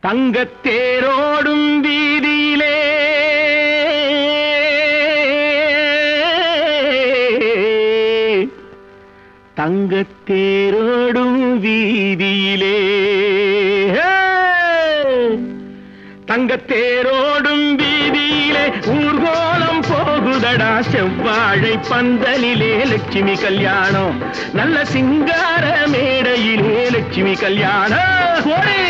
தங்கத்தேரோடும் வீதியிலே தங்கத்தேரோடும் வீதியிலே தங்கத்தேரோடும் வீதியிலே ஊர்கோலம் போகுதடா செவ்வாழை பந்தலிலே லட்சுமி கல்யாணம் நல்ல சிங்கார மேடையிலே லட்சுமி கல்யாணம் ஓடே!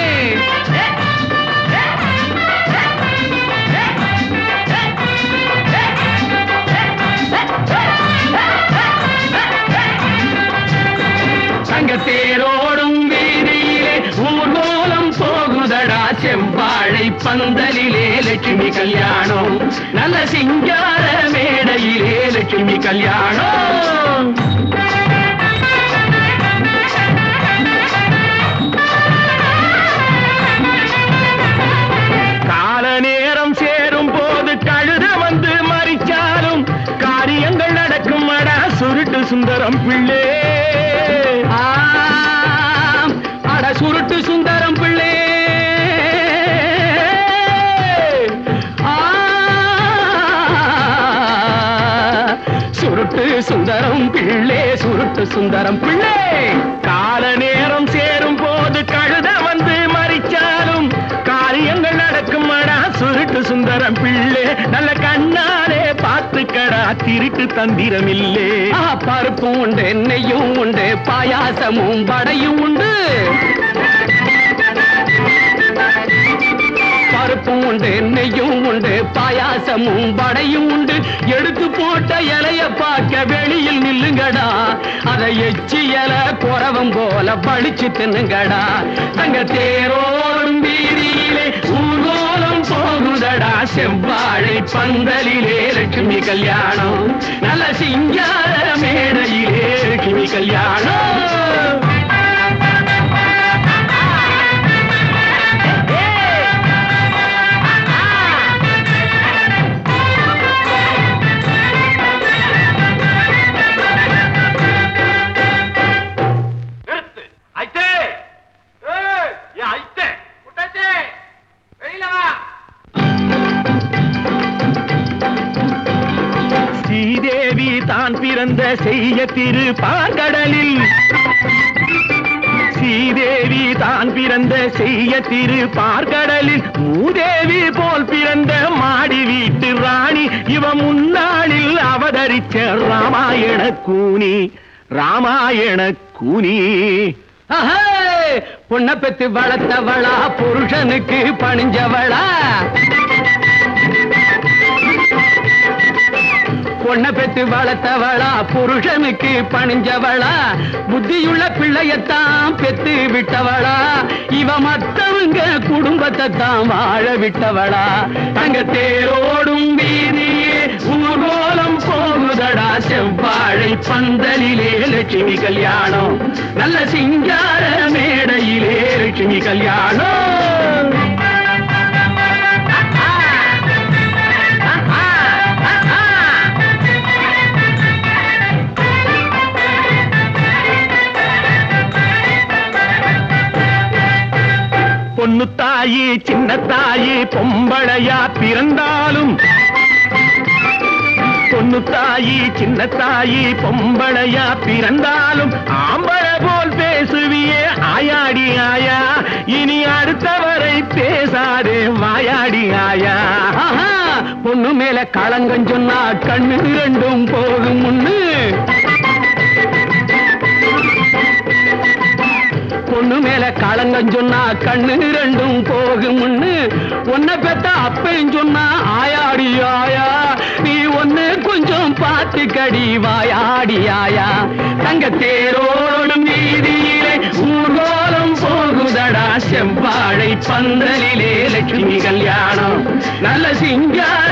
தங்கத்தேரோடும் வீதியிலே ஊர்கோலம் போகுதடா செவ்வாழை பந்தலிலே லட்சுமி கல்யாணம் நல்ல சிங்கார மேடையிலே லட்சுமி கல்யாணம் கால நேரம் சேரும் போது கழுத வந்து மறிச்சாலும் காரியங்கள் நடக்கும் அடா சுருட்டு சுந்தரம் பிள்ளை ஆம், அட சுருட்டு சுந்தரம் பிள்ளை ஆ, சுருட்டு சுந்தரம் பிள்ளை சுருட்டு சுந்தரம் பிள்ளை கால நேரம் சேரும் போது கழுத வந்து மறிச்சாலும் காரியங்கள் நடக்கும் அடா சுருட்டு சுந்தரம் பிள்ளை நல்ல கண்ணாலே பார்த்துக்கடா திருட்டு தந்திரம் இல்லே பருப்பும் உண்டு எண்ணெயும் உண்டு பாயாசமும் வடையும் உண்டு பருப்பும் உண்டு எண்ணெயும் உண்டு பாயாசமும் வடையும் உண்டு எடுத்து போட்ட இலைய பார்க்க வெளியில் நில்லுங்கடா அதை எச்சி இலை குறவம் போல பழிச்சு தின்னுங்கடா தங்க தேரோடும் வீதியிலே ஊர்கோலம் போகுதடா செவ்வாழை பந்தலிலே லட்சுமி கல்யாணம் நல்ல சிங்கார மேடையிலே லட்சுமி கல்யாணம் நிறுத்து ஐத்தே ஏய், ஏன் ஐத்தே குட்டாச்சி வெளியில வா ஸ்ரீதேவி தான் பிறந்த செய்ய திரு பார்கடலில் ஸ்ரீதேவி தான் பிறந்த செய்ய திரு பார்கடலில் மூதேவி போல் பிறந்த மாடி வீட்டு ராணி இவ முன்னாளில் அவதரிச்ச ராமாயண கூனி ராமாயண கூனி பொண்ண பெத்து வளர்த்தவளா புருஷனுக்கு பணிஞ்சவளா பொண்ண பெத்து வளர்த்தவளா புருஷனுக்கு பணிஞ்சவளா புத்தியுள்ள பிள்ளையத்தான் பெத்து விட்டவளா இவ மத்தவங்க குடும்பத்தை தான் வாழ விட்டவளா தங்க தேரோடும் வீதியே ஊர்வலம் போகுதடா செவ்வாழை பந்தலிலே லட்சுமி கல்யாணம் நல்ல சிங்கார மேடையிலே லட்சுமி கல்யாணம் பொண்ணு தாயி சின்ன தாயி பொம்பளையா பிறந்தாலும் பொண்ணு தாயி சின்ன தாயி பொம்பளையா பிறந்தாலும் ஆம்பள போல் பேசுவியே ஆயாடி ஆயா இனி அடுத்தவரை பேசாதே வாயாடி ஆயா ஆஹா, பொண்ணு மேல களங்கம் சொன்னா கண்ணு ரெண்டும் போகும் முன்னு பொண்ணு மேல களங்கம் சொன்னா கண்ணு ரெண்டும் போகும்னு உன்னை பெத்த அப்பையும் சொன்னா ஆயாடி ஆயா நீ ஒண்ணு கொஞ்சம் பார்த்து கடி வாயாடி ஆயா தங்க தேரோடும் வீதியிலே ஊர்கோலம் போகுதடா செவ்வாழை பந்தலிலே லட்சுமி கல்யாணம் நல்ல சிங்கார